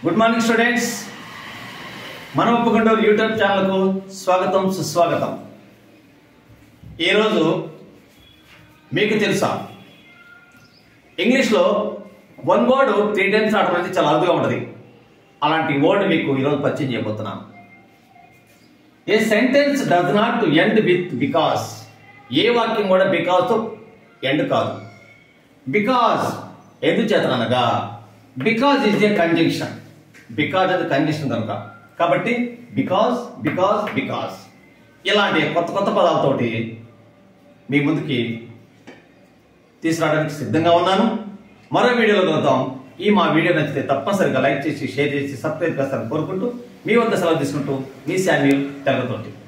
good morning students మన ఒప్పుకుంటూరు YouTube ఛానల్కు స్వాగతం సుస్వాగతం ఈరోజు మీకు తెలుసా ఇంగ్లీష్లో వన్ వర్డ్ త్రీ టైమ్స్ రావడం అనేది చాలా అరుదుగా ఉంటుంది అలాంటి వర్డ్ మీకు ఈరోజు పరిచయం చేయబోతున్నాను a sentence does not end with because ఏ వాక్యం కూడా బికాస్తో ఎండ్ కాదు బికాస్ ఎందుచేతనగా because is a conjunction because అది కంజంక్షన్ కనుక కాబట్టి బికాస్ బికాస్ బికాస్ ఇలాంటి కొత్త కొత్త పదాలతోటి మీ ముందుకి తీసుకురావడానికి సిద్ధంగా ఉన్నాను మరో వీడియోలో కలుద్దాం ఈ మా వీడియో నచ్చితే తప్పనిసరిగా లైక్ చేసి షేర్ చేసి సబ్స్క్రైబ్ చేస్తారని కోరుకుంటూ మీ వద్ద సెలవు తీసుకుంటూ మీ శాన్యుల్ తెలగతోటి